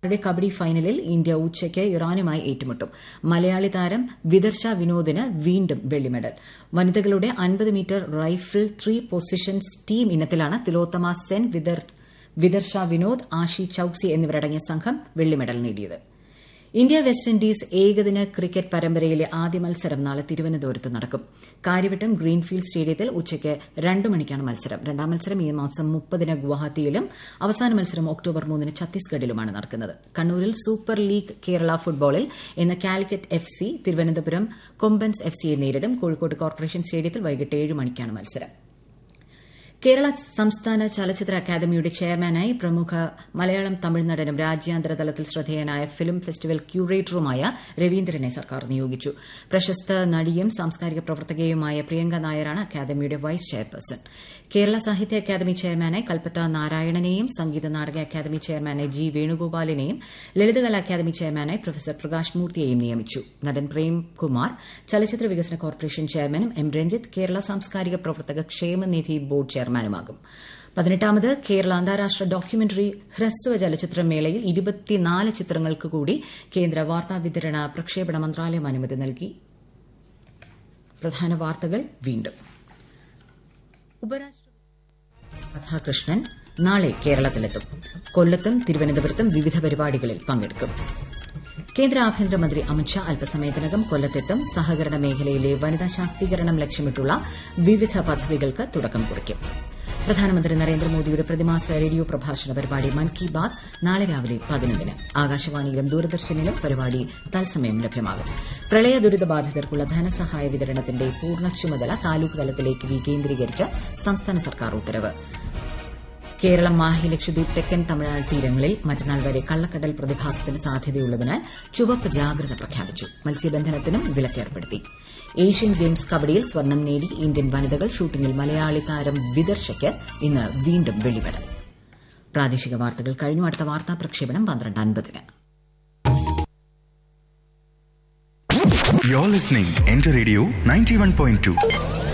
യുടെ കബഡി ഫൈനലിൽ ഇന്ത്യ ഉച്ചയ്ക്ക് ഇറാനുമായി ഏറ്റുമുട്ടും മലയാളി താരം വിദർശ വിനോദിന് വീണ്ടും വെള്ളി മെഡൽ വനിതകളുടെ അൻപത് metre rifle three positions team ഇനത്തിലാണ് തിലോത്തമ സെൻ വിദർശ വിനോദ് ആഷി ചൌക്സി എന്നിവരടങ്ങിയ സംഘം വെള്ളി മെഡൽ നേടിയത് ഇന്ത്യ വെസ്റ്റ് ഇൻഡീസ് ഏകദിന ക്രിക്കറ്റ് പരമ്പരയിലെ ആദ്യ മത്സരം നാളെ തിരുവനന്തപുരത്ത് നടക്കും കാര്യവട്ടം ഗ്രീൻഫീൽഡ് സ്റ്റേഡിയത്തിൽ ഉച്ചയ്ക്ക് രണ്ട് മണിക്കാണ് മത്സരം രണ്ടാം മത്സരം ഈ മാസം മുപ്പതിന് ഗുവാഹത്തിയിലും അവസാന മത്സരം ഒക്ടോബർ മൂന്നിന് ഛത്തീസ്ഗഡിലുമാണ് നടക്കുന്നത് കണ്ണൂരിൽ സൂപ്പർ ലീഗ് കേരള ഫുട്ബോളിൽ ഇന്ന് Calicut F C Thiruvananthapuram Kombans F സിയെ നേരിടും കോഴിക്കോട് കോർപ്പറേഷൻ സ്റ്റേഡിയത്തിൽ വൈകിട്ട് ഏഴ് മണിക്കാണ് മത്സരം കേരള സംസ്ഥാന ചലച്ചിത്ര അക്കാദമിയുടെ ചെയർമാനായി പ്രമുഖ മലയാളം തമിഴ് നടനും രാജ്യാന്തര തലത്തിൽ ശ്രദ്ധേയനായ ഫിലിം ഫെസ്റ്റിവൽ ക്യൂറേറ്ററുമായ രവീന്ദ്രനെ സർക്കാർ നിയോഗിച്ചു പ്രശസ്ത നടിയും സാംസ്കാരിക പ്രവർത്തകയുമായ പ്രിയങ്ക നായരാണ് അക്കാദമിയുടെ വൈസ് ചെയർപേഴ്സൺ കേരള സാഹിത്യ അക്കാദമി ചെയർമാനായി കൽപ്പറ്റ നാരായണനെയും സംഗീത നാടക അക്കാദമി ചെയർമാനായി ജി വേണുഗോപാലിനെയും ലളിതകലാ അക്കാദമി ചെയർമാനായി പ്രൊഫസർ പ്രകാശ് മൂർത്തിയെയും നിയമിച്ചു നടൻ പ്രേംകുമാർ ചലച്ചിത്ര വികസന കോർപ്പറേഷൻ ചെയർമാനും എം രഞ്ജിത്ത് കേരള സാംസ്കാരിക പ്രവർത്തക ക്ഷേമനിധി ബോർഡ് ചെയർമാനുമാകും പതിനെട്ടാമത് കേരള അന്താരാഷ്ട്ര ഡോക്യുമെന്ററി ഹ്രസ്വ ചലച്ചിത്രമേളയിൽ ഇരുപത്തിനാല് ചിത്രങ്ങൾക്ക് കൂടി കേന്ദ്ര വാർത്താവിതരണ പ്രക്ഷേപണ മന്ത്രാലയം അനുമതി നൽകി പ്രധാന വാർത്തകൾ വീണ്ടും ഉപരാഷ്ട്രപതി രാധാകൃഷ്ണൻ നാളെ കേരളത്തിലെത്തും കൊല്ലത്തും തിരുവനന്തപുരത്തും വിവിധ പരിപാടികളിൽ പങ്കെടുക്കും കേന്ദ്ര ആഭ്യന്തരമന്ത്രി അമിത്ഷാ അല്പസമയത്തിനകം കൊല്ലത്തെത്തും സഹകരണ മേഖലയിലെ വനിതാ ശാക്തീകരണം ലക്ഷ്യമിട്ടുള്ള വിവിധ പദ്ധതികൾക്ക് തുടക്കം കുറിക്കും പ്രധാനമന്ത്രി നരേന്ദ്രമോദിയുടെ പ്രതിമാസ റേഡിയോ പ്രഭാഷണ പരിപാടി മൻ കി ബാത് നാളെ രാവിലെ പതിനൊന്നിന് ആകാശവാണിയിലും ദൂരദർശനിലും പരിപാടി തത്സമയം ലഭ്യമാകും പ്രളയ ദുരിതബാധിതർക്കുള്ള ധനസഹായ വിതരണത്തിന്റെ പൂർണ്ണ ചുമതല താലൂക്ക് തലത്തിലേക്ക് വികേന്ദ്രീകരിച്ച് സംസ്ഥാന സർക്കാർ ഉത്തരവ് കേരളം മാഹി ലക്ഷദ്വീപ് തെക്കൻ തമിഴ്നാട് തീരങ്ങളിൽ മറ്റന്നാൾ വരെ കള്ളക്കടൽ പ്രതിഭാസത്തിന് സാധ്യതയുള്ളതിനാൽ ചുവപ്പ് ജാഗ്രത പ്രഖ്യാപിച്ചു മത്സ്യബന്ധനത്തിനും വിലക്കേർപ്പെടുത്തി ഏഷ്യൻ ഗെയിംസ് കബഡിയിൽ സ്വർണം നേടി ഇന്ത്യൻ വനിതകൾ ഷൂട്ടിംഗിൽ മലയാളി താരം വിദർശയ്ക്ക് ഇന്ന് വീണ്ടും വെള്ളിമെഡൽ പ്രാദേശിക വാർത്തകൾ കഴിഞ്ഞു അടുത്ത വാർത്താ പ്രക്ഷേപണം പന്ത്രണ്ട് അൻപതിന് You're listening Enter Radio 91.2.